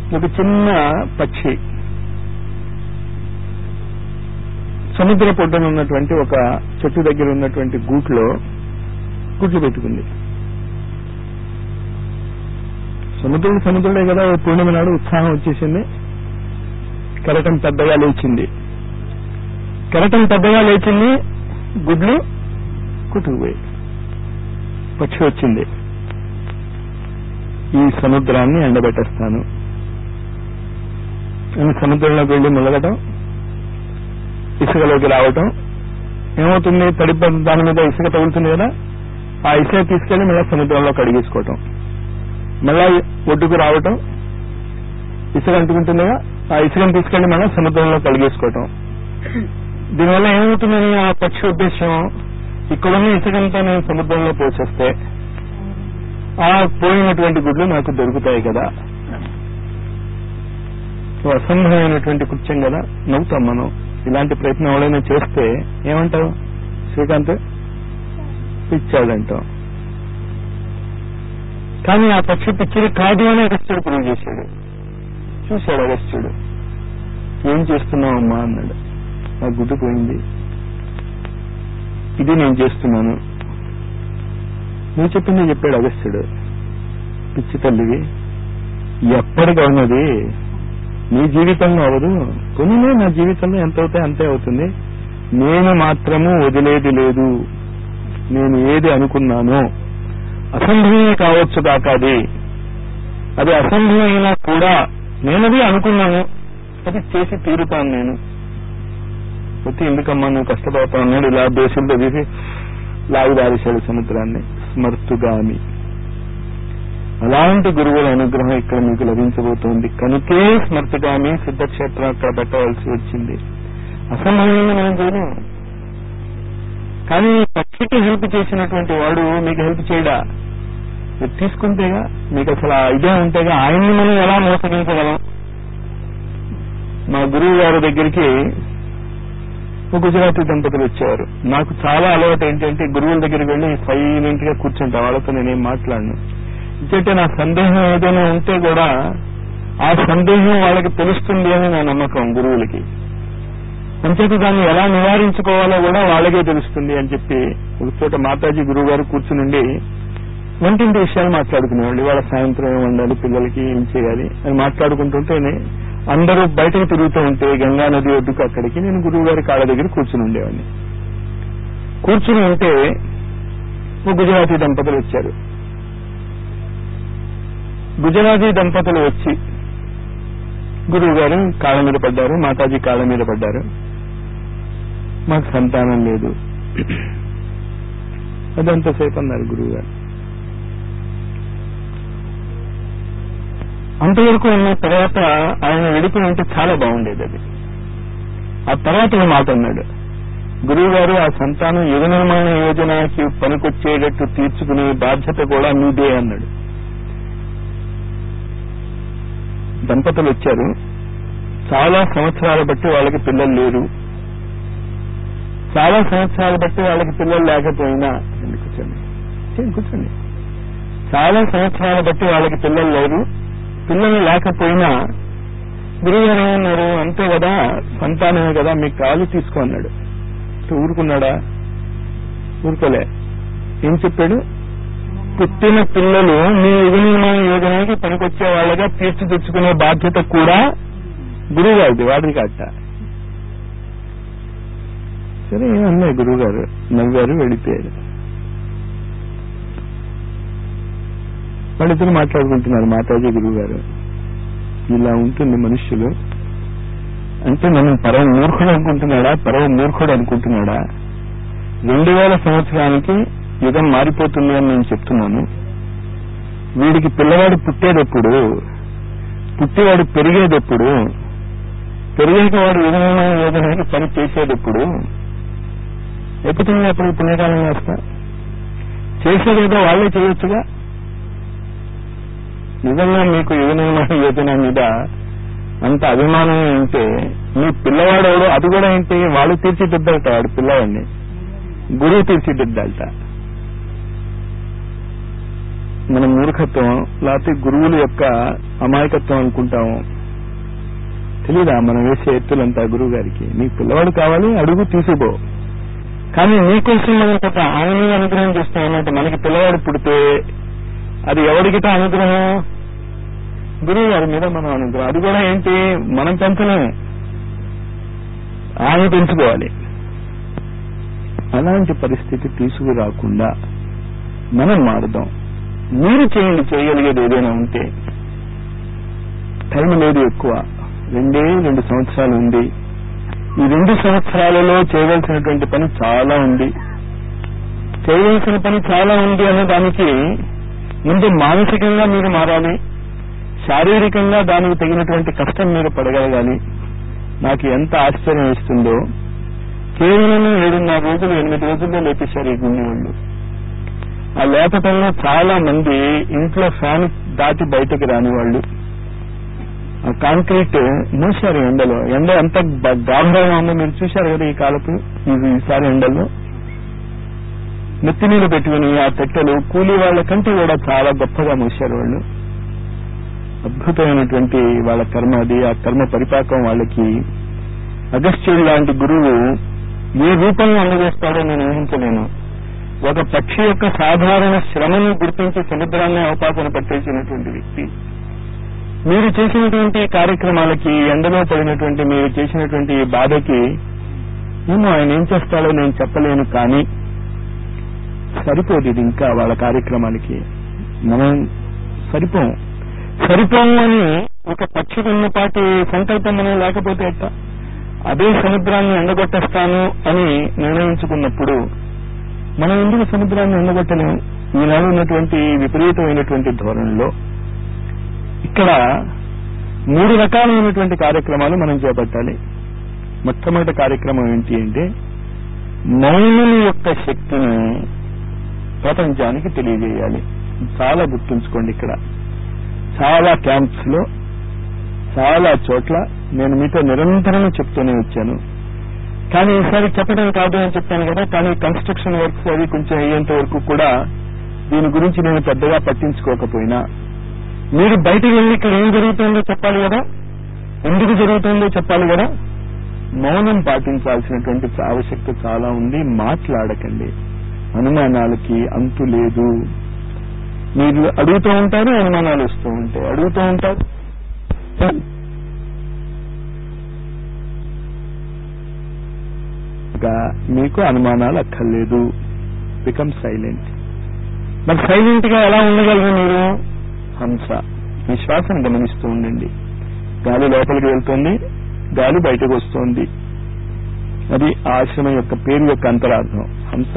ఒక చిన్న పక్షి సముద్ర పొడ్డున ఉన్నటువంటి ఒక చెట్టు దగ్గర ఉన్నటువంటి గూట్లో గుడ్లు పెట్టుకుంది సముద్రుడు సముద్రుడే కదా ఓ పూర్ణిమ నాడు ఉత్సాహం వచ్చేసింది కెరటం పెద్దగా లేచింది కెరటం పెద్దగా లేచింది గుడ్లు కుట్టుకుపోయి పక్షి వచ్చింది ఈ సముద్రాన్ని ఎండబెట్టేస్తాను అని సముద్రంలోకి వెళ్ళి ములగటం ఇసుకలోకి రావటం ఏమవుతుంది తడి దాని మీద ఇసుక తగులుతుంది కదా ఆ ఇసుక తీసుకెళ్లి మళ్ళీ సముద్రంలో కడిగేసుకోవటం మళ్ళా ఒడ్డుకు రావటం ఇసుక అంటుకుంటుందిగా ఆ ఇసుకను తీసుకెళ్లి మళ్ళీ సముద్రంలో కడిగేసుకోవటం దీనివల్ల ఏమవుతుందని ఆ పక్షి ఉద్దేశం ఇక్కడున్న ఇసుకంతా నేను సముద్రంలో పోసేస్తే ఆ పోయినటువంటి గుడ్లు నాకు దొరుకుతాయి కదా సో అసంభవమైనటువంటి కృత్యం కదా నవ్వుతాం మనం ఇలాంటి ప్రయత్నం ఎవడైనా చేస్తే ఏమంటావు శ్రీకాంత్ పిచ్చాడంటాం కానీ ఆ పక్షి పిచ్చిది కాదు అని అగస్త్యుడు ప్రూవ్ చేశాడు చూశాడు అగస్త్యుడు ఏం చేస్తున్నావమ్మా అన్నాడు ఆ గుడ్డు పోయింది ఇది నేను చేస్తున్నాను నువ్వు చెప్పింది చెప్పాడు అగస్త్యుడు పిచ్చి తల్లివి ఎప్పటికి ఉన్నది నీ జీవితంలో అవదు కొనినే నా జీవితంలో ఎంత అవుతాయి అంతే అవుతుంది నేను మాత్రము వదిలేది లేదు నేను ఏది అనుకున్నానో అసంభవమే కావచ్చు కాక అది అది అసంభవమైనా కూడా నేనది అనుకున్నాను అది చేసి తీరుతాను నేను ప్రతి ఎందుకమ్మా నువ్వు కష్టపడతా ఉన్నాడు ఇలా దేశంలో తీసి లాగి దారేశాడు సముద్రాన్ని స్మర్తుగామి అలాంటి గురువుల అనుగ్రహం ఇక్కడ మీకు లభించబోతోంది కనుకే స్మర్తగామి సిద్ధక్షేత్రం అక్కడ పెట్టవలసి వచ్చింది అసంభవమైన మనం చేయలేం కానీ పక్షికి హెల్ప్ చేసినటువంటి వాడు మీకు హెల్ప్ చేయడా మీరు తీసుకుంటేగా మీకు అసలు ఆ ఇదే ఉంటేగా ఆయన్ని మనం ఎలా మోసగించగలం మా గురువు గారి దగ్గరికి ఒక గుజరాతీ దంపతులు వచ్చేవారు నాకు చాలా అలవాటు ఏంటంటే గురువుల దగ్గరికి వెళ్ళి సైలెంట్ గా కూర్చుంటా వాళ్ళతో నేనేం మాట్లాడను ఎందుకంటే నా సందేహం ఏదైనా ఉంటే కూడా ఆ సందేహం వాళ్ళకి తెలుస్తుంది అని నా నమ్మకం గురువులకి అంచేత దాన్ని ఎలా నివారించుకోవాలో కూడా వాళ్ళకే తెలుస్తుంది అని చెప్పి ఒక చోట మాతాజీ గురువు గారు కూర్చునుండి వంటింటి విషయాలు మాట్లాడుకునేవాళ్ళు ఇవాళ సాయంత్రం ఏం వండాలి పిల్లలకి ఏం చేయాలి అని మాట్లాడుకుంటుంటేనే అందరూ బయటకు తిరుగుతూ ఉంటే గంగా నది ఒడ్డుకు అక్కడికి నేను గురువు గారి కాళ్ళ దగ్గర కూర్చుని ఉండేవాడిని కూర్చుని ఉంటే ఓ గుజరాతీ దంపతులు వచ్చారు గుజరాతీ దంపతులు వచ్చి గురువు గారు కాళ్ళ మీద పడ్డారు మాతాజీ కాళ్ళ మీద పడ్డారు మాకు సంతానం లేదు అదంతసేపు అన్నారు గురువు గారు అంతవరకు ఉన్న తర్వాత ఆయన వెడిపి ఉంటే చాలా బాగుండేది అది ఆ తర్వాత ఒక మాట అన్నాడు గురువు గారు ఆ సంతానం యుగ నిర్మాణ యోజనకి పనికొచ్చేటట్టు తీర్చుకునే బాధ్యత కూడా మీదే అన్నాడు దంపతులు వచ్చారు చాలా సంవత్సరాల బట్టి వాళ్ళకి పిల్లలు లేరు చాలా సంవత్సరాల బట్టి వాళ్ళకి పిల్లలు లేకపోయినా ఎందుకు కూర్చోండి చేయండి, కూర్చోండి చాలా సంవత్సరాల బట్టి వాళ్ళకి పిల్లలు లేరు పిల్లలు లేకపోయినా గురువుగారు ఏమన్నారు అంతే కదా సంతానమే కదా మీ కాలు తీసుకో అన్నాడు ఊరుకున్నాడా ఊరుకోలే ఏం చెప్పాడు పుట్టిన పిల్లలు మీ యుగ నిర్మాణ యోజనకి పనికొచ్చే వాళ్ళగా తీర్చిదిద్దుకునే బాధ్యత కూడా గురువు గారిది వాడిది కాట సరే ఏమన్నాయి గురువు గారు నవ్వారు వెళ్ళిపోయారు వాళ్ళిద్దరు మాట్లాడుకుంటున్నారు మాతాజీ గురువు గారు ఇలా ఉంటుంది మనుష్యులు అంటే మనం పరమ మూర్ఖుడు అనుకుంటున్నాడా పరమ మూర్ఖుడు అనుకుంటున్నాడా రెండు వేల సంవత్సరానికి యుగం మారిపోతుంది అని నేను చెప్తున్నాను వీడికి పిల్లవాడు పుట్టేటప్పుడు పుట్టివాడు పెరిగేటప్పుడు పెరిగాక వాడు యుగ నిర్మాణ యోజనకి పని చేసేటప్పుడు ఎప్పుడు అప్పుడు పుణ్యకాలం వేస్తా చేసేదేదో వాళ్ళే చేయొచ్చుగా నిజంగా మీకు యుగ నిర్మాణ యోజన మీద అంత అభిమానం ఉంటే మీ పిల్లవాడు అది కూడా ఏంటి వాళ్ళు తీర్చిదిద్దట వాడు పిల్లవాడిని గురువు తీర్చిదిద్దట మన మూర్ఖత్వం లేకపోతే గురువుల యొక్క అమాయకత్వం అనుకుంటాము తెలీదా మనం వేసే ఎత్తులంతా గురువు గారికి నీకు పిల్లవాడు కావాలి అడుగు తీసుకుపో కానీ నీకోసం మనం తప్ప ఆయన మీద అనుగ్రహం చేస్తాం అన్నట్టు మనకి పిల్లవాడు పుడితే అది ఎవరికిట అనుగ్రహం గురువు గారి మీద మనం అనుగ్రహం అది కూడా ఏంటి మనం పెంచలేము ఆయన పెంచుకోవాలి అలాంటి పరిస్థితి తీసుకురాకుండా మనం మారుదాం మీరు చేయండి చేయగలిగేది ఏదైనా ఉంటే టైం లేదు ఎక్కువ రెండే రెండు సంవత్సరాలు ఉంది ఈ రెండు సంవత్సరాలలో చేయవలసినటువంటి పని చాలా ఉంది చేయవలసిన పని చాలా ఉంది అనే దానికి ముందు మానసికంగా మీరు మారాలి శారీరకంగా దానికి తగినటువంటి కష్టం మీరు పడగలగాలి నాకు ఎంత ఆశ్చర్యం ఇస్తుందో కేవలం ఏడున్నర రోజులు ఎనిమిది రోజుల్లో లేపేశారు ఈ గుండె వాళ్ళు ఆ లేపటంలో చాలా మంది ఇంట్లో ఫ్యాన్ దాటి బయటకు రాని వాళ్ళు ఆ కాంక్రీట్ మూసారు ఎండలో ఎండ ఎంత బ- గాఢంగా ఉందో మీరు చూశారు కదా ఈ కాలపు ఈ- ఈసారి ఎండల్లో నెత్తి మీద పెట్టుకుని ఆ పెట్టెలు కూలీ వాళ్ళ కంటే కూడా చాలా గొప్పగా మూసారు వాళ్ళు అద్భుతమైనటువంటి వాళ్ళ కర్మ అది ఆ కర్మ పరిపాకం వాళ్ళకి అగస్త్యుడు లాంటి గురువు ఏ రూపంలో అందజేస్తాడో నేను ఊహించలేను ఒక పక్షి యొక్క సాధారణ శ్రమను గుర్తించి సముద్రాన్ని అవపాసన పట్టేసినటువంటి వ్యక్తి మీరు చేసినటువంటి కార్యక్రమాలకి ఎండలో పడినటువంటి మీరు చేసినటువంటి ఈ బాధకి ఏమో ఆయన ఏం చేస్తాడో నేను చెప్పలేను కానీ సరిపోదు ఇది ఇంకా వాళ్ళ కార్యక్రమాలకి మనం సరిపోం సరిపోము అని ఒక పక్షికి ఉన్నపాటి సంకల్పం మనం లేకపోతే ఎట్ట అదే సముద్రాన్ని ఎండగొట్టేస్తాను అని నిర్ణయించుకున్నప్పుడు మనం ఎందుకు సముద్రాన్ని ఎండగొట్టలేము ఈనాడు ఉన్నటువంటి విపరీతమైనటువంటి ధోరణిలో ఇక్కడ మూడు రకాలైనటువంటి కార్యక్రమాలు మనం చేపట్టాలి మొట్టమొదటి కార్యక్రమం ఏంటి అంటే మౌనం యొక్క శక్తిని ప్రపంచానికి తెలియజేయాలి చాలా గుర్తుంచుకోండి ఇక్కడ చాలా క్యాంప్స్ లో చాలా చోట్ల నేను మీతో నిరంతరం చెప్తూనే వచ్చాను కానీ ఈసారి చెప్పడం కాదు అని చెప్పాను కదా కానీ కన్స్ట్రక్షన్ వర్క్స్ అవి కొంచెం అయ్యేంత వరకు కూడా దీని గురించి నేను పెద్దగా పట్టించుకోకపోయినా మీరు బయటికి వెళ్ళి ఇక్కడ ఏం జరుగుతుందో చెప్పాలి కదా ఎందుకు జరుగుతుందో చెప్పాలి కదా మౌనం పాటించాల్సినటువంటి ఆవశ్యకత చాలా ఉంది మాట్లాడకండి అనుమానాలకి అంతు లేదు మీరు అడుగుతూ ఉంటారు అనుమానాలు వస్తూ ఉంటాయి అడుగుతూ ఉంటారు ఇంకా మీకు అనుమానాలు అక్కర్లేదు బికమ్ సైలెంట్ మరి సైలెంట్ గా ఎలా ఉండగలరు మీరు హంస మీ శ్వాసను గమనిస్తూ ఉండండి గాలి లోపలికి వెళ్తుంది గాలి బయటకు వస్తోంది అది ఆ ఆశ్రమం యొక్క పేరు యొక్క అంతరార్థం హంస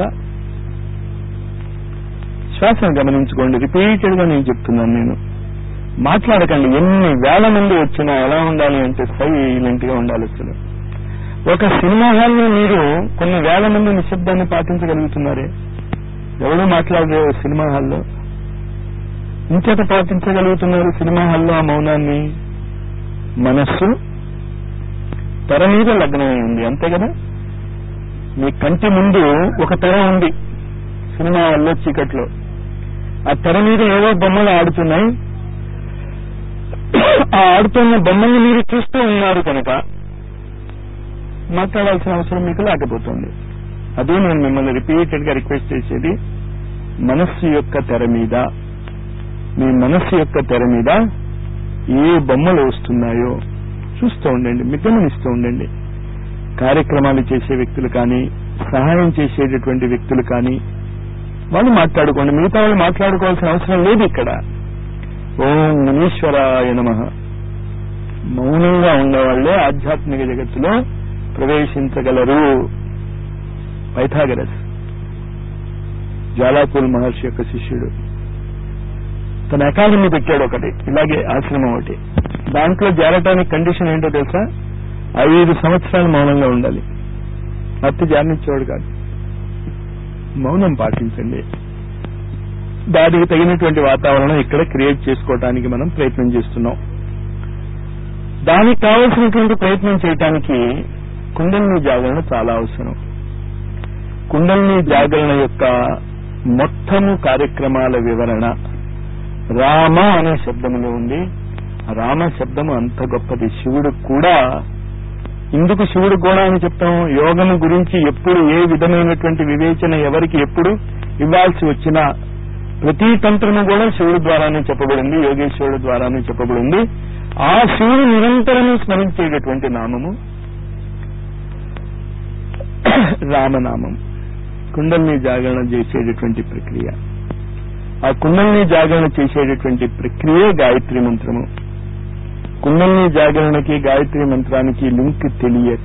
శ్వాసను గమనించుకోండి రిపీటెడ్ గా నేను చెప్తున్నాను నేను మాట్లాడకండి ఎన్ని వేల మంది వచ్చినా ఎలా ఉండాలి అంటే సైలెంట్ గా ఉండాలి అసలు ఒక సినిమా హాల్లో మీరు కొన్ని వేల మంది నిశ్శబ్దాన్ని పాటించగలుగుతున్నారే ఎవరు మాట్లాడరు సినిమా హాల్లో ఇంచేత పాటించగలుగుతున్నారు సినిమా హాల్లో ఆ మౌనాన్ని మనస్సు తెర మీద లగ్నమై ఉంది అంతే కదా మీ కంటి ముందు ఒక తెర ఉంది సినిమా హాల్లో చీకట్లో ఆ తెర మీద ఏవో బొమ్మలు ఆడుతున్నాయి ఆ ఆడుతున్న బొమ్మల్ని మీరు చూస్తూ ఉన్నారు కనుక మాట్లాడాల్సిన అవసరం మీకు లేకపోతుంది అదే నేను మిమ్మల్ని రిపీటెడ్ గా రిక్వెస్ట్ చేసేది మనస్సు యొక్క తెర మీద మీ మనస్సు యొక్క తెర మీద ఏ బొమ్మలు వస్తున్నాయో చూస్తూ ఉండండి మీకు గమనిస్తూ ఉండండి కార్యక్రమాలు చేసే వ్యక్తులు కానీ సహాయం చేసేటటువంటి వ్యక్తులు కానీ వాళ్ళు మాట్లాడుకోండి మిగతా వాళ్ళు మాట్లాడుకోవాల్సిన అవసరం లేదు ఇక్కడ ఓం మునీశ్వరాయ నమ మౌనంగా ఉండేవాళ్లే ఆధ్యాత్మిక జగత్తులో ప్రవేశించగలరు పైథాగరస్ జ్వాలాపూల్ మహర్షి యొక్క శిష్యుడు తన అకాడమీ పెట్టాడు ఒకటి ఇలాగే ఆశ్రమం ఒకటి దాంట్లో చేరటానికి కండిషన్ ఏంటో తెలుసా ఐదు సంవత్సరాలు మౌనంగా ఉండాలి అత్తి జారనిచ్చేవాడు కాదు మౌనం పాటించండి దానికి తగినటువంటి వాతావరణం ఇక్కడ క్రియేట్ చేసుకోవటానికి మనం ప్రయత్నం చేస్తున్నాం దానికి కావలసినటువంటి ప్రయత్నం చేయటానికి కుండలిని జాగరణ చాలా అవసరం కుండలిని జాగరణ యొక్క మొత్తము కార్యక్రమాల వివరణ రామ అనే శబ్దములో ఉంది ఆ రామ శబ్దము అంత గొప్పది శివుడు కూడా ఇందుకు శివుడు కూడా అని చెప్తాం యోగము గురించి ఎప్పుడు ఏ విధమైనటువంటి వివేచన ఎవరికి ఎప్పుడు ఇవ్వాల్సి వచ్చినా ప్రతి తంత్రము కూడా శివుడు ద్వారానే చెప్పబడింది యోగేశ్వరుడు ద్వారానే చెప్పబడింది ఆ శివుడు నిరంతరము స్మరించేటటువంటి నామము రామనామం కుండల్ని జాగరణ చేసేటటువంటి ప్రక్రియ ఆ కుండల్ని జాగరణ చేసేటటువంటి ప్రక్రియే గాయత్రి మంత్రము కుండల్ని జాగరణకి గాయత్రి మంత్రానికి లింక్ తెలియక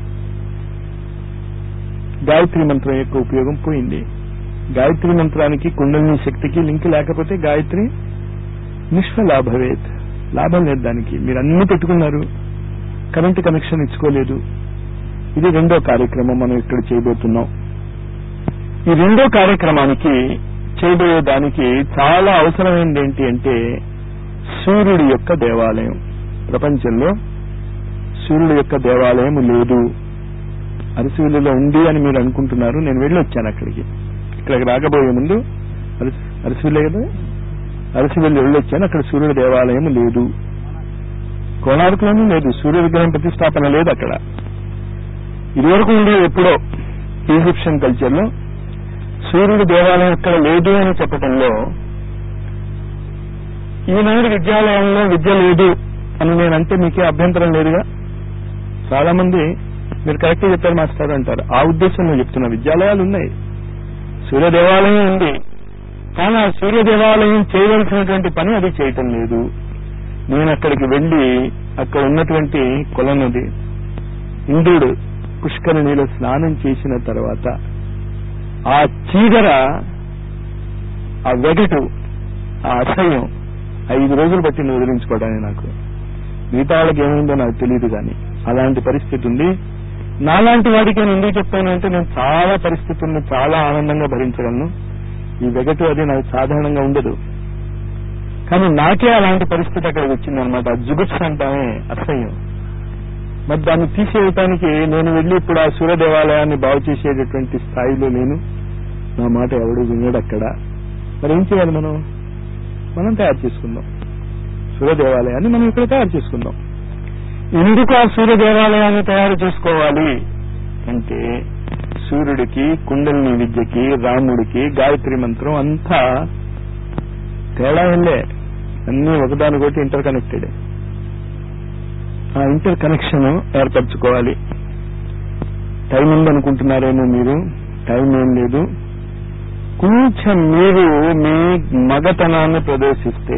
గాయత్రి మంత్రం యొక్క ఉపయోగం పోయింది గాయత్రి మంత్రానికి కుండలిని శక్తికి లింక్ లేకపోతే గాయత్రి నిష్ఫలాభవేత్ లాభం లేదు దానికి మీరు అన్ని పెట్టుకున్నారు కరెంటు కనెక్షన్ ఇచ్చుకోలేదు ఇది రెండో కార్యక్రమం మనం ఇక్కడ చేయబోతున్నాం ఈ రెండో కార్యక్రమానికి చేయబోయే దానికి చాలా అవసరమైనది ఏంటి అంటే సూర్యుడి యొక్క దేవాలయం ప్రపంచంలో సూర్యుడి యొక్క దేవాలయం లేదు అరసివిల్లులో ఉంది అని మీరు అనుకుంటున్నారు నేను వెళ్ళి వచ్చాను అక్కడికి ఇక్కడికి రాకపోయే ముందు అరసి అరసివిల్లే కదా అరసివెల్లి వెళ్ళి వచ్చాను అక్కడ సూర్యుడి దేవాలయం లేదు కోణార్కులోనూ లేదు సూర్య విగ్రహం ప్రతిష్టాపన లేదు అక్కడ ఇదివరకు ఉండే ఎప్పుడో ఈజిప్షియన్ కల్చర్ లో సూర్యుడి దేవాలయం అక్కడ లేదు అని చెప్పడంలో ఈనాడు విద్యాలయంలో విద్య లేదు అని నేనంటే మీకే అభ్యంతరం లేదుగా చాలా మంది మీరు కరెక్ట్ చెప్పారు మాస్టర్ అంటారు ఆ ఉద్దేశంలో చెప్తున్న విద్యాలయాలు ఉన్నాయి సూర్య దేవాలయం ఉంది కానీ ఆ సూర్య దేవాలయం చేయవలసినటువంటి పని అది చేయటం లేదు నేను అక్కడికి వెళ్లి అక్కడ ఉన్నటువంటి కొలనది ఇంద్రుడు పుష్కరిణిలో స్నానం చేసిన తర్వాత ఆ చీదర ఆ వెగటు ఆ అసహ్యం ఐదు రోజులు పట్టింది వదిలించుకోవడానికి నాకు మిగతా వాళ్ళకి ఏమైందో నాకు తెలియదు కానీ అలాంటి పరిస్థితి ఉంది నాలాంటి వాడికి నేను ఎందుకు చెప్తాను అంటే నేను చాలా పరిస్థితులను చాలా ఆనందంగా భరించగలను ఈ వెగటు అది నాకు సాధారణంగా ఉండదు కానీ నాకే అలాంటి పరిస్థితి అక్కడికి వచ్చిందనమాట జుగుప్స్ అంటామే అసహ్యం మరి దాన్ని తీసేయటానికి నేను వెళ్లి ఇప్పుడు ఆ సూర్య దేవాలయాన్ని బాగు చేసేటటువంటి స్థాయిలో నేను నా మాట ఎవడు వినడు అక్కడ మరి ఏం చేయాలి మనం మనం తయారు చేసుకుందాం సూర్య దేవాలయాన్ని మనం ఇక్కడ తయారు చేసుకుందాం ఎందుకు ఆ సూర్య దేవాలయాన్ని తయారు చేసుకోవాలి అంటే సూర్యుడికి కుండలిని విద్యకి రాముడికి గాయత్రి మంత్రం అంతా తేడా వెళ్ళే అన్ని ఒకదానికొకటి ఇంటర్ కనెక్టెడ్ ఆ ఇంటర్ కనెక్షన్ ఏర్పరచుకోవాలి టైం ఉందనుకుంటున్నారేమో మీరు టైం ఏం లేదు కొంచెం మీరు మీ మగతనాన్ని ప్రదర్శిస్తే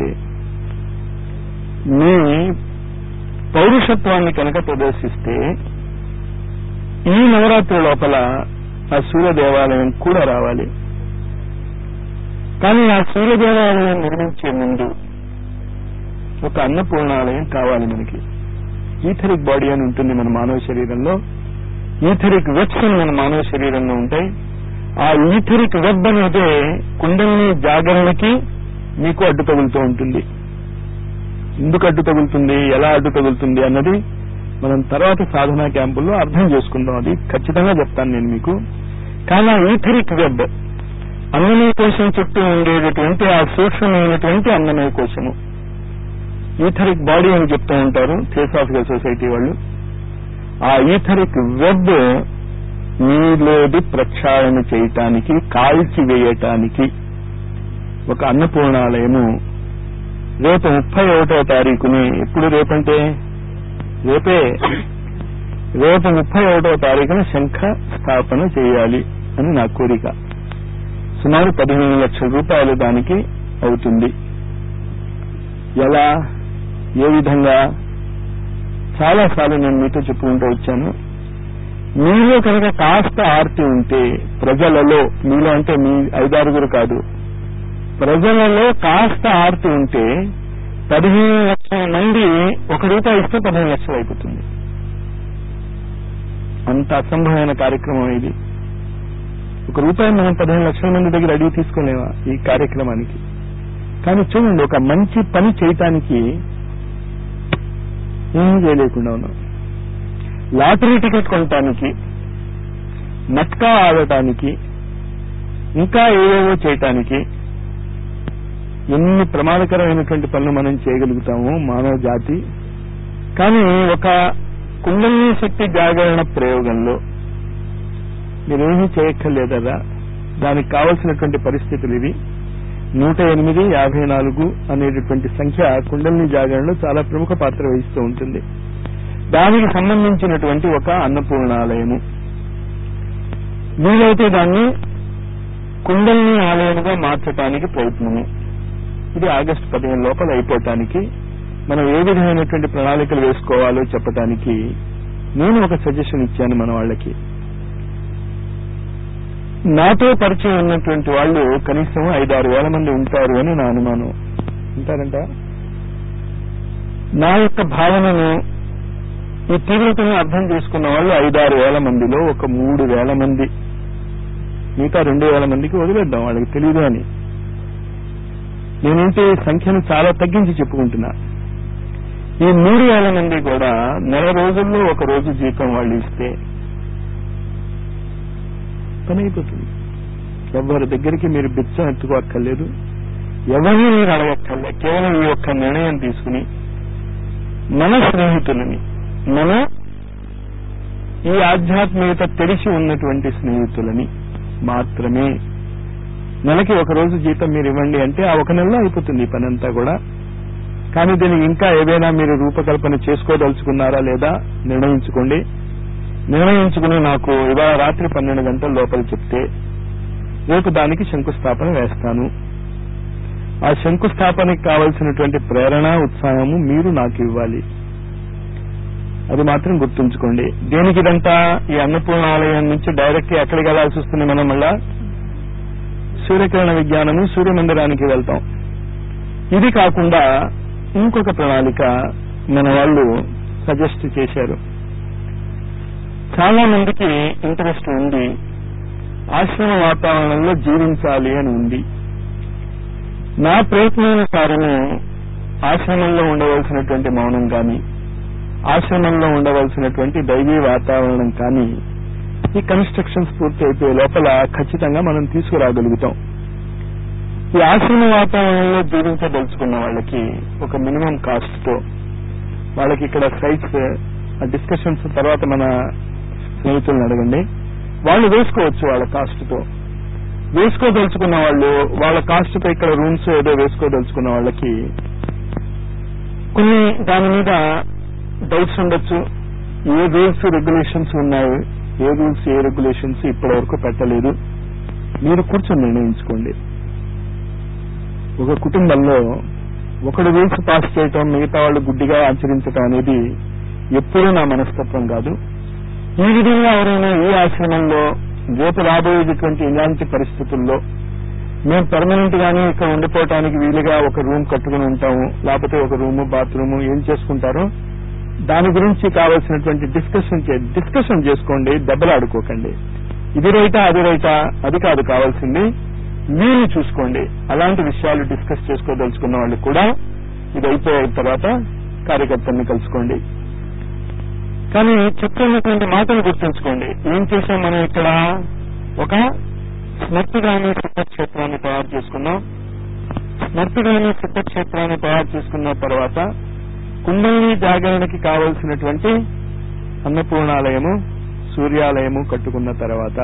మీ పౌరుషత్వాన్ని కనుక ప్రదర్శిస్తే ఈ నవరాత్రి లోపల ఆ సూర్య దేవాలయం కూడా రావాలి కానీ ఆ సూర్య దేవాలయం నిర్మించే ముందు ఒక అన్నపూర్ణాలయం కావాలి మనకి ఈథరిక్ బాడీ అని ఉంటుంది మన మానవ శరీరంలో ఈథరిక్ వెబ్స్ అని మన మానవ శరీరంలో ఉంటాయి ఆ ఈథరిక్ వెబ్ అనేదే కుండలిని జాగరణకి మీకు అడ్డు తగులుతూ ఉంటుంది ఎందుకు అడ్డు తగులుతుంది ఎలా అడ్డు తగులుతుంది అన్నది మనం తర్వాత సాధనా క్యాంపుల్లో అర్థం చేసుకుందాం అది ఖచ్చితంగా చెప్తాను నేను మీకు కానీ ఆ ఈథరిక్ వెబ్ అన్నమయ కోశం చుట్టూ ఉండేటటువంటి ఆ సూక్ష్మమైనటువంటి అన్నమయ కోశము ఈథరిక్ బాడీ అని చెప్తూ ఉంటారు థియోసాఫికల్ సొసైటీ వాళ్ళు ఆ ఈథరిక్ వెబ్ మీలోది ప్రక్షాళన చేయటానికి కాల్చి వేయటానికి ఒక అన్నపూర్ణాలయము రేపు ముప్పై ఒకటో తారీఖుని ఎప్పుడు రేపంటే రేపే రేపు ముప్పై ఒకటో తారీఖున శంఖ స్థాపన చేయాలి అని నా కోరిక సుమారు పదిహేను లక్షల రూపాయలు దానికి అవుతుంది ఎలా ఏ విధంగా చాలా సార్లు నేను మీతో చెప్పుకుంటూ వచ్చాను మీలో కనుక కాస్త ఆర్తి ఉంటే ప్రజలలో మీలో అంటే మీ ఐదారుగురు కాదు ప్రజలలో కాస్త ఆర్తి ఉంటే పదిహేను లక్షల మంది ఒక రూపాయి ఇస్తే పదిహేను లక్షలు అయిపోతుంది అంత అసంభవమైన కార్యక్రమం ఇది ఒక రూపాయి మనం పదిహేను లక్షల మంది దగ్గర అడిగి తీసుకోలేమా ఈ కార్యక్రమానికి కానీ చూడండి ఒక మంచి పని చేయటానికి ఏమీ చేయలేకుండా ఉన్నాం లాటరీ టికెట్ కొనటానికి మట్కా ఆడటానికి ఇంకా ఏవేవో చేయటానికి ఎన్ని ప్రమాదకరమైనటువంటి పనులు మనం చేయగలుగుతాము మానవ జాతి కానీ ఒక కుండలిని శక్తి జాగరణ ప్రయోగంలో మీరేమీ చేయక్కర్లేదరా దానికి కావలసినటువంటి పరిస్థితులు ఇవి నూట ఎనిమిది యాభై నాలుగు అనేటటువంటి సంఖ్య కుండలిని జాగరణలో చాలా ప్రముఖ పాత్ర వహిస్తూ ఉంటుంది దానికి సంబంధించినటువంటి ఒక అన్నపూర్ణాలయము వీలైతే దాన్ని కుండలిని ఆలయముగా మార్చడానికి ప్రయత్నము ఇది ఆగస్టు పదిహేను లోపల అయిపోవటానికి మనం ఏ విధమైనటువంటి ప్రణాళికలు వేసుకోవాలో చెప్పటానికి నేను ఒక సజెషన్ ఇచ్చాను మన వాళ్ళకి నాతో పరిచయం ఉన్నటువంటి వాళ్ళు కనీసం ఐదారు వేల మంది ఉంటారు అని నా అనుమానం ఉంటారంట నా యొక్క భావనను ఈ తీవ్రతను అర్థం చేసుకున్న వాళ్ళు ఐదారు వేల మందిలో ఒక మూడు వేల మంది మిగతా రెండు వేల మందికి వదిలేద్దాం వాళ్ళకి తెలియదు అని నేనేంటి సంఖ్యను చాలా తగ్గించి చెప్పుకుంటున్నా ఈ మూడు వేల మంది కూడా నెల రోజుల్లో ఒక రోజు జీతం వాళ్ళు ఇస్తే పని అయిపోతుంది ఎవరి దగ్గరికి మీరు బిచ్చం ఎత్తుకోక్కర్లేదు ఎవరిని మీరు అడగక్కర్లే కేవలం ఈ యొక్క నిర్ణయం తీసుకుని మన స్నేహితులని మన ఈ ఆధ్యాత్మికత తెలిసి ఉన్నటువంటి స్నేహితులని మాత్రమే నెలకి ఒక రోజు జీతం మీరు ఇవ్వండి అంటే ఆ ఒక నెలలో అయిపోతుంది ఈ పని అంతా కూడా కానీ దీనికి ఇంకా ఏదైనా మీరు రూపకల్పన చేసుకోదలుచుకున్నారా లేదా నిర్ణయించుకోండి నిర్ణయించుకుని నాకు ఇవాళ రాత్రి పన్నెండు గంటల లోపల చెప్తే రేపు దానికి శంకుస్థాపన వేస్తాను ఆ శంకుస్థాపనకి కావలసినటువంటి ప్రేరణ ఉత్సాహము మీరు నాకు ఇవ్వాలి అది మాత్రం గుర్తుంచుకోండి దేనికి ఇదంతా ఈ అన్నపూర్ణ ఆలయం నుంచి డైరెక్ట్ ఎక్కడికి వెళ్లాల్సి వస్తుంది మనం మళ్ళా సూర్యకిరణ విజ్ఞానము సూర్య మందిరానికి వెళ్తాం ఇది కాకుండా ఇంకొక ప్రణాళిక మన వాళ్ళు సజెస్ట్ చేశారు చాలా మందికి ఇంట్రెస్ట్ ఉంది ఆశ్రమ వాతావరణంలో జీవించాలి అని ఉంది నా ప్రయత్నానుసారము ఆశ్రమంలో ఉండవలసినటువంటి మౌనం కానీ ఆశ్రమంలో ఉండవలసినటువంటి దైవీ వాతావరణం కానీ ఈ కన్స్ట్రక్షన్స్ పూర్తి అయిపోయే లోపల ఖచ్చితంగా మనం తీసుకురాగలుగుతాం ఈ ఆశ్రమ వాతావరణంలో జీవించదలుచుకున్న వాళ్ళకి ఒక మినిమం కాస్ట్ తో వాళ్ళకి ఇక్కడ సైట్స్ డిస్కషన్స్ తర్వాత మన స్నేహితులను అడగండి వాళ్ళు వేసుకోవచ్చు వాళ్ళ కాస్ట్ తో వేసుకోదలుచుకున్న వాళ్ళు వాళ్ళ కాస్ట్ తో ఇక్కడ రూమ్స్ ఏదో వేసుకోదలుచుకున్న వాళ్ళకి కొన్ని దాని మీద డౌట్స్ ఉండొచ్చు ఏ రూల్స్ రెగ్యులేషన్స్ ఉన్నాయి ఏ రూల్స్ ఏ రెగ్యులేషన్స్ ఇప్పటి వరకు పెట్టలేదు మీరు కూర్చొని నిర్ణయించుకోండి ఒక కుటుంబంలో ఒకడు రూల్స్ పాస్ చేయటం మిగతా వాళ్ళు గుడ్డిగా ఆచరించటం అనేది ఎప్పుడూ నా మనస్తత్వం కాదు ఈ విధంగా ఎవరైనా ఈ ఆశ్రమంలో రేపు రాబోయేటటువంటి ఇలాంటి పరిస్థితుల్లో మేము పర్మనెంట్ గానే ఇక్కడ ఉండిపోవటానికి వీలుగా ఒక రూమ్ కట్టుకుని ఉంటాము లేకపోతే ఒక రూము బాత్రూము ఏం చేసుకుంటారో దాని గురించి కావాల్సినటువంటి డిస్కషన్ డిస్కషన్ చేసుకోండి దెబ్బలాడుకోకండి ఇది రైటా అది రైటా అది కాదు కావాల్సింది వీలు చూసుకోండి అలాంటి విషయాలు డిస్కస్ చేసుకోదలుచుకున్న వాళ్ళు కూడా ఇది అయిపోయిన తర్వాత కార్యకర్తల్ని కలుసుకోండి కానీ చెప్తున్నటువంటి మాటలు గుర్తుంచుకోండి ఏం చేసాం మనం ఇక్కడ ఒక స్మర్తిగామి సిద్ధక్షేత్రాన్ని తయారు చేసుకున్నాం స్మర్తిగామి సిద్ధక్షేత్రాన్ని తయారు చేసుకున్న తర్వాత కుండలిని జాగరణకి కావలసినటువంటి అన్నపూర్ణాలయము సూర్యాలయము కట్టుకున్న తర్వాత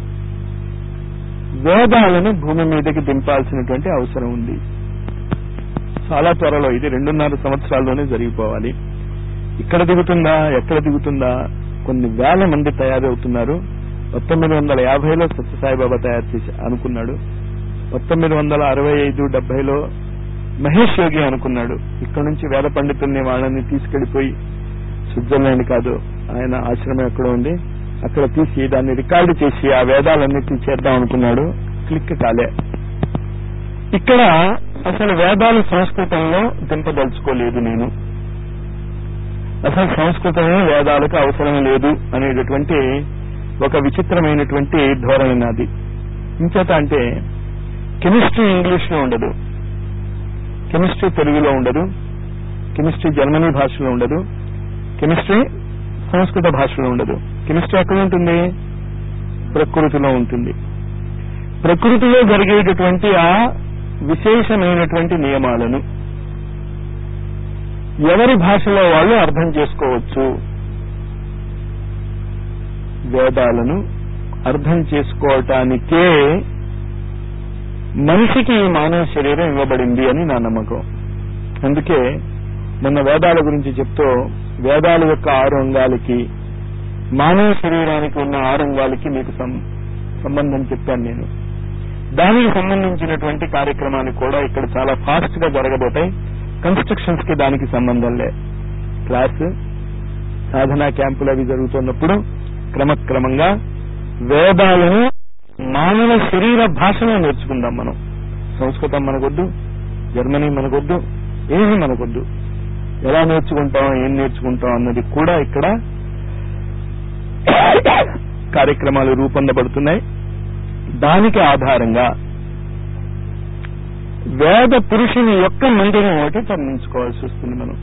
వేదాలను భూమి మీదకి దింపాల్సినటువంటి అవసరం ఉంది చాలా త్వరలో ఇది రెండున్నర సంవత్సరాల్లోనే జరిగిపోవాలి ఇక్కడ దిగుతుందా ఎక్కడ దిగుతుందా కొన్ని వేల మంది తయారవుతున్నారు పంతొమ్మిది వందల యాభైలో సత్యసాయిబాబా తయారు చేసి అనుకున్నాడు పంతొమ్మిది వందల అరవై ఐదు డెబ్బైలో మహేష్ యోగి అనుకున్నాడు ఇక్కడ నుంచి వేద పండితుల్ని వాళ్ళని తీసుకెళ్లిపోయి స్విట్జర్లాండ్ కాదు ఆయన ఆశ్రమం ఎక్కడ ఉంది అక్కడ తీసి దాన్ని రికార్డు చేసి ఆ వేదాలన్నిటిని చేద్దాం అనుకున్నాడు క్లిక్ కాలే ఇక్కడ అసలు వేదాలు సంస్కృతంలో దింపదలుచుకోలేదు నేను అసలు సంస్కృతమే వేదాలకు అవసరం లేదు అనేటటువంటి ఒక విచిత్రమైనటువంటి ధోరణి నాది ఇంచేత అంటే కెమిస్ట్రీ ఇంగ్లీష్ లో ఉండదు కెమిస్ట్రీ తెలుగులో ఉండదు కెమిస్ట్రీ జర్మనీ భాషలో ఉండదు కెమిస్ట్రీ సంస్కృత భాషలో ఉండదు కెమిస్ట్రీ ఎక్కడ ఉంటుంది ప్రకృతిలో ఉంటుంది ప్రకృతిలో జరిగేటటువంటి ఆ విశేషమైనటువంటి నియమాలను ఎవరి భాషలో వాళ్ళు అర్థం చేసుకోవచ్చు వేదాలను అర్థం చేసుకోవటానికే మనిషికి ఈ మానవ శరీరం ఇవ్వబడింది అని నా నమ్మకం అందుకే మొన్న వేదాల గురించి చెప్తూ వేదాల యొక్క ఆరు అంగాలకి మానవ శరీరానికి ఉన్న ఆరు అంగాలకి మీకు సం- సంబంధం చెప్పాను నేను దానికి సంబంధించినటువంటి కార్యక్రమాలు కూడా ఇక్కడ చాలా ఫాస్ట్ గా జరగబోతాయి కన్స్ట్రక్షన్స్ కి దానికి సంబంధం లే క్లాస్ సాధనా క్యాంపులు అవి జరుగుతున్నప్పుడు క్రమక్రమంగా వేదాలను మానవ శరీర భాషలో నేర్చుకుందాం మనం సంస్కృతం మనకొద్దు జర్మనీ మనకొద్దు ఏమీ మనకొద్దు ఎలా నేర్చుకుంటాం ఏం నేర్చుకుంటాం అన్నది కూడా ఇక్కడ కార్యక్రమాలు రూపొందబడుతున్నాయి దానికి ఆధారంగా వేద పురుషుని యొక్క మందిరం ఒకటి తరలించుకోవాల్సి వస్తుంది మనం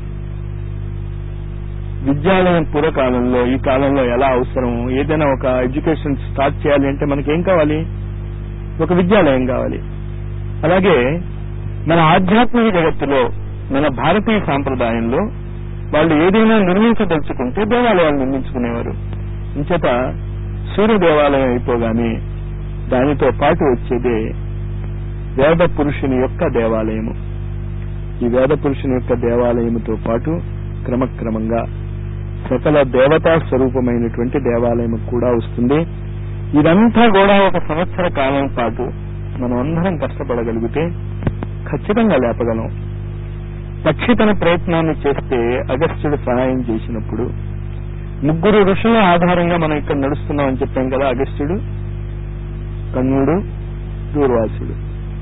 విద్యాలయం పూర్వకాలంలో ఈ కాలంలో ఎలా అవసరం ఏదైనా ఒక ఎడ్యుకేషన్ స్టార్ట్ చేయాలి అంటే మనకి ఏం కావాలి ఒక విద్యాలయం కావాలి అలాగే మన ఆధ్యాత్మిక జగత్తులో మన భారతీయ సాంప్రదాయంలో వాళ్ళు ఏదైనా నిర్మించదలుచుకుంటే దేవాలయాలు నిర్మించుకునేవారు ఇంచేత సూర్య దేవాలయం అయిపోగానే దానితో పాటు వచ్చేదే వేద పురుషుని యొక్క దేవాలయము ఈ వేద పురుషుని యొక్క దేవాలయముతో పాటు క్రమక్రమంగా సకల దేవతా స్వరూపమైనటువంటి దేవాలయం కూడా వస్తుంది ఇదంతా కూడా ఒక సంవత్సర కాలం పాటు మనం అందరం కష్టపడగలిగితే ఖచ్చితంగా లేపగలం పక్షి తన ప్రయత్నాన్ని చేస్తే అగస్త్యుడు సహాయం చేసినప్పుడు ముగ్గురు ఋషుల ఆధారంగా మనం ఇక్కడ నడుస్తున్నాం అని చెప్పాం కదా అగస్త్యుడు కన్నుడు దూర్వాసుడు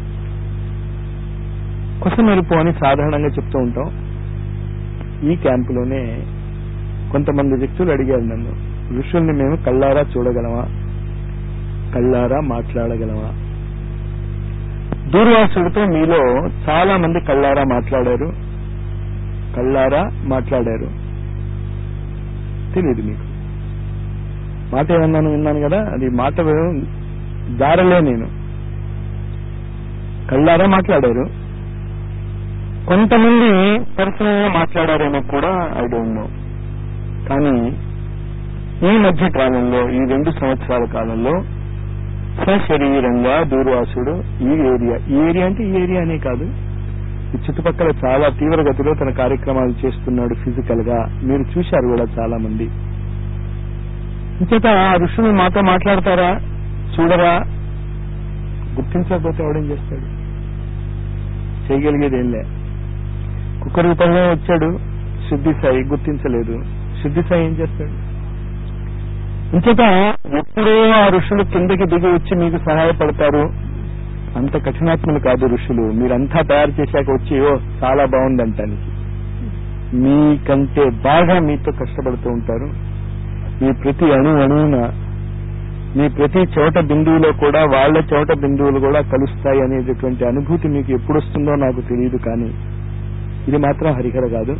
కుసమెరుపు అని సాధారణంగా చెప్తూ ఉంటాం ఈ క్యాంపులోనే కొంతమంది వ్యక్తులు అడిగారు నన్ను ఋషుల్ని మేము కళ్ళారా చూడగలమా కళ్ళారా మాట్లాడగలమా దూర్వాసుడితో మీలో చాలా మంది కళ్ళారా మాట్లాడారు కళ్ళారా మాట్లాడారు తెలియదు మీకు మాట ఏమన్నాను విన్నాను కదా అది మాట దారలే నేను కళ్ళారా మాట్లాడారు కొంతమంది పర్సనల్ గా మాట్లాడారేమో కూడా ఐ డోంట్ నో కానీ ఈ మధ్య కాలంలో ఈ రెండు సంవత్సరాల కాలంలో సశరీరంగా దూర్వాసుడు ఈ ఏరియా ఈ ఏరియా అంటే ఈ ఏరియా అనే కాదు ఈ చుట్టుపక్కల చాలా తీవ్రగతిలో తన కార్యక్రమాలు చేస్తున్నాడు ఫిజికల్ గా మీరు చూశారు కూడా చాలా మంది ఇంచేత ఆ ఋషులు మాతో మాట్లాడతారా చూడరా గుర్తించకపోతే ఎవడేం చేస్తాడు చేయగలిగేది ఏం లే కుక్క రూపంలో వచ్చాడు శుద్ధి సాయి గుర్తించలేదు శుద్ధి సాయి ఏం చేస్తాడు ఇంచేత ఎప్పుడో ఆ ఋషులు కిందకి దిగి వచ్చి మీకు సహాయపడతారు అంత కఠినాత్ములు కాదు ఋషులు మీరంతా తయారు చేశాక వచ్చి ఓ చాలా బాగుందంటానికి మీకంటే బాగా మీతో కష్టపడుతూ ఉంటారు మీ ప్రతి అణు అణువున మీ ప్రతి చోట బిందువులో కూడా వాళ్ళ చోట బిందువులు కూడా కలుస్తాయి అనేటటువంటి అనుభూతి మీకు ఎప్పుడు వస్తుందో నాకు తెలియదు కానీ ఇది మాత్రం హరిహర కాదు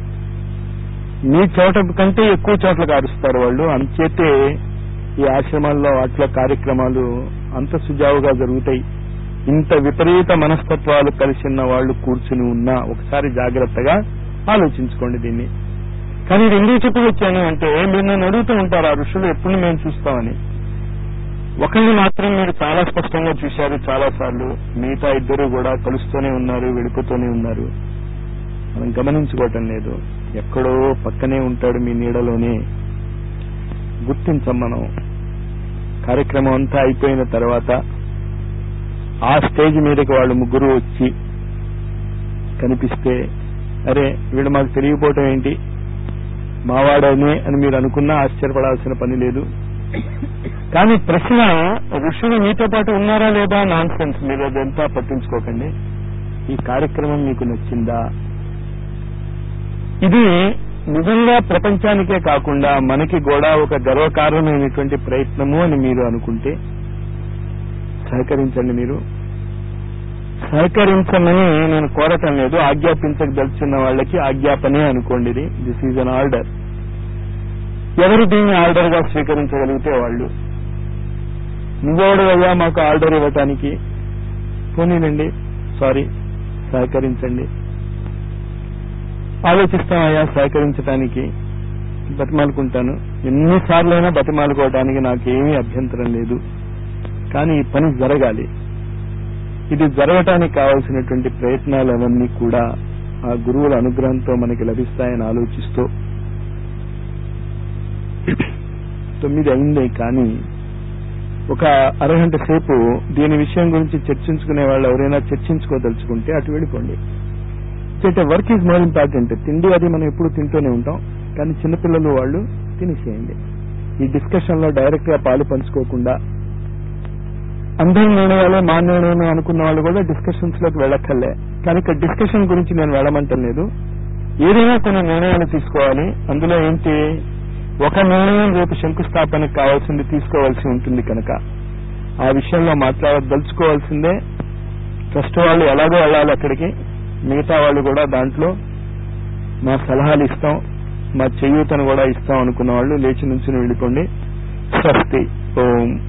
మీ చోట కంటే ఎక్కువ చోట్ల కారుస్తారు వాళ్ళు అంచేతే ఈ ఆశ్రమాల్లో వాటిలో కార్యక్రమాలు అంత సుజావుగా జరుగుతాయి ఇంత విపరీత మనస్తత్వాలు కలిసిన వాళ్ళు కూర్చుని ఉన్నా ఒకసారి జాగ్రత్తగా ఆలోచించుకోండి దీన్ని కానీ ఇది ఎందుకు చెప్పవచ్చాను అంటే మీరు నన్ను అడుగుతూ ఉంటారు ఆ ఋషులు ఎప్పుడు మేము చూస్తామని ఒకరిని మాత్రం మీరు చాలా స్పష్టంగా చూశారు చాలా సార్లు మిగతా ఇద్దరు కూడా కలుస్తూనే ఉన్నారు వెళ్ళిపోతూనే ఉన్నారు మనం గమనించుకోవటం లేదు ఎక్కడో పక్కనే ఉంటాడు మీ నీడలోనే గుర్తించం మనం కార్యక్రమం అంతా అయిపోయిన తర్వాత ఆ స్టేజ్ మీదకి వాళ్ళు ముగ్గురు వచ్చి కనిపిస్తే అరే వీడు మాకు తెలియకపోవటం ఏంటి మావాడనే అని మీరు అనుకున్నా ఆశ్చర్యపడాల్సిన పని లేదు కానీ ప్రశ్న ఋషులు మీతో పాటు ఉన్నారా లేదా నాన్ సెన్స్ మీరు అదంతా పట్టించుకోకండి ఈ కార్యక్రమం మీకు నచ్చిందా ఇది నిజంగా ప్రపంచానికే కాకుండా మనకి కూడా ఒక గర్వకారణమైనటువంటి ప్రయత్నము అని మీరు అనుకుంటే సహకరించండి మీరు సహకరించమని నేను కోరటం లేదు ఆజ్ఞాపించదలుచున్న వాళ్ళకి ఆజ్ఞాపనే అనుకోండి ఇది దిస్ ఈజ్ అన్ ఆర్డర్ ఎవరు దీన్ని ఆర్డర్ గా స్వీకరించగలిగితే వాళ్ళు నువ్వెవడు అయ్యా మాకు ఆర్డర్ ఇవ్వటానికి పోనీనండి సారీ సహకరించండి ఆలోచిస్తామయ్యా సహకరించడానికి బతిమాలుకుంటాను ఎన్నిసార్లైనా బతిమాలుకోవడానికి నాకేమీ అభ్యంతరం లేదు కానీ ఈ పని జరగాలి ఇది జరగటానికి కావలసినటువంటి ప్రయత్నాలు అవన్నీ కూడా ఆ గురువుల అనుగ్రహంతో మనకి లభిస్తాయని ఆలోచిస్తూ తొమ్మిది అయిందే కానీ ఒక అరగంట సేపు దీని విషయం గురించి చర్చించుకునే వాళ్ళు ఎవరైనా చర్చించుకోదలుచుకుంటే అటు వెళ్ళిపోండి చేసే వర్క్ ఈజ్ మోర్ ఇంపార్టెంట్ తిండి అది మనం ఎప్పుడు తింటూనే ఉంటాం కానీ చిన్నపిల్లలు వాళ్ళు తినేసేయండి ఈ డిస్కషన్ లో డైరెక్ట్ గా పాలు పంచుకోకుండా అందరి నిర్ణయాలే మా నిర్ణయం అనుకున్న వాళ్ళు కూడా డిస్కషన్స్ లోకి వెళ్ళక్కర్లే కానీ ఇక్కడ డిస్కషన్ గురించి నేను వెళ్ళమంటలేదు ఏదైనా కొన్ని నిర్ణయాలు తీసుకోవాలి అందులో ఏంటి ఒక నిర్ణయం రేపు శంకుస్థాపనకు కావాల్సింది తీసుకోవాల్సి ఉంటుంది కనుక ఆ విషయంలో మాట్లాడదలుచుకోవాల్సిందే ట్రస్ట్ వాళ్ళు ఎలాగో వెళ్ళాలి అక్కడికి మిగతా వాళ్ళు కూడా దాంట్లో మా సలహాలు ఇస్తాం మా చేయూతను కూడా ఇస్తాం అనుకున్న వాళ్ళు లేచి నుంచి వెళ్ళిపోండి స్వస్తి ఓం